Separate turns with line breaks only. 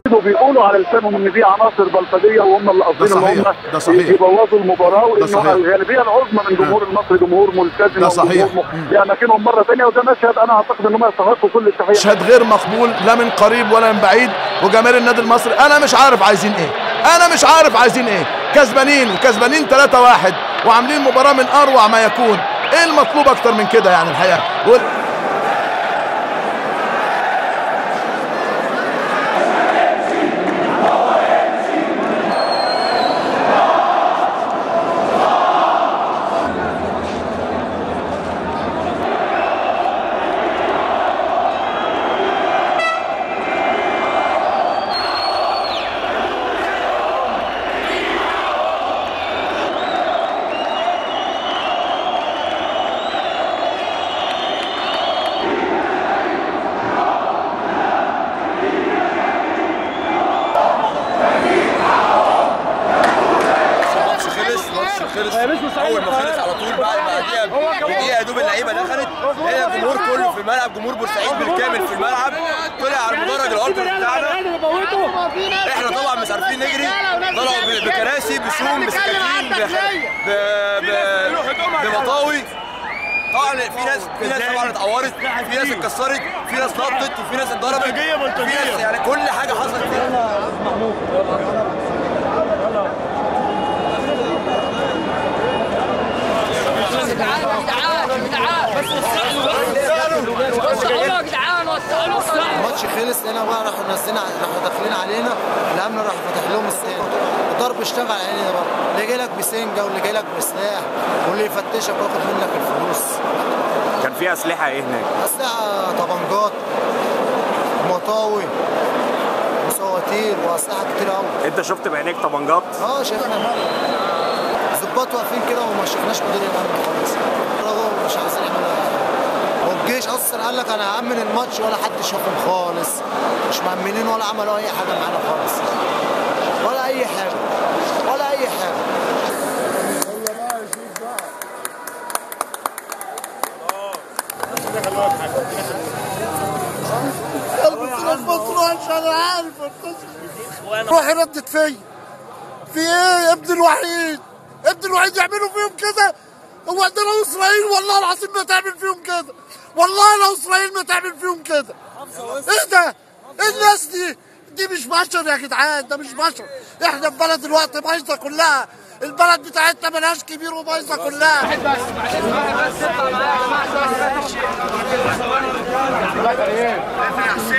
وبيقولوا على لسانهم ان دي عناصر بلطجيه وهم اللي قاصدين ان
صحيح،
هم
ده صحيح.
يبوظوا المباراه وانه
صحيح.
الغالبيه العظمى من جمهور المصري جمهور ملتزم
ده صحيح.
وجمهور م- لاماكنهم مره ثانيه وده مشهد انا اعتقد ان هم يستحقوا كل التحيه
مشهد غير مقبول لا من قريب ولا من بعيد وجماهير النادي المصري انا مش عارف عايزين ايه انا مش عارف عايزين ايه كسبانين وكسبانين 3 1 وعاملين مباراه من اروع ما يكون ايه المطلوب اكتر من كده يعني الحقيقه وال-
الماتش خلص الماتش خلص اول ما خلص على طول بعد ما دقيقه دقيقه يا دوب اللعيبه دخلت هي الجمهور كله في الملعب جمهور بورسعيد بالكامل في الملعب طلع على المدرج الارضي بتاعنا احنا طبعا مش عارفين نجري طلعوا ب- بكراسي بشوم بسكاكين ب- ب- بمطاوي طبعا في ناس في ناس طبعا اتعورت في ناس اتكسرت في ناس نطت وفي ناس اتضربت في ناس يعني كل حاجه حصلت فيها
جدعان يا جدعان يا جدعان بس وسعوا وسعوا يا جدعان وسعوا
الماتش خلص هنا بقى راحوا نازلين راحوا داخلين علينا الامن راح فاتح لهم السين الضرب اشتغل علينا بقى اللي جاي لك بسنجه واللي جاي لك بسلاح واللي يفتشك وياخد منك الفلوس
كان في اسلحه ايه هناك
اسلحه طبنجات مطاوي وسواتير واسلحه كتير قوي
انت شفت بعينيك طبنجات
اه شفنا ظباط واقفين كده وما شفناش مدير الامن خالص رغم مش عايزين يعملوا اي حاجه والجيش اصلا قال لك انا هامن الماتش ولا حد شافهم خالص مش مأمنين ولا عملوا اي حاجه معانا خالص ولا اي حاجه ولا اي حاجه روحي ردت فيا في ايه يا ابن الوحيد ابن الوحيد يعملوا فيهم كده هو ده لو اسرائيل والله العظيم ما تعمل فيهم كده والله لو اسرائيل ما تعمل فيهم كده ايه ده ايه الناس دي دي مش بشر يا جدعان ده مش بشر احنا في بلد الوقت بايظه كلها البلد بتاعتنا ملهاش كبير وبايظه كلها
بس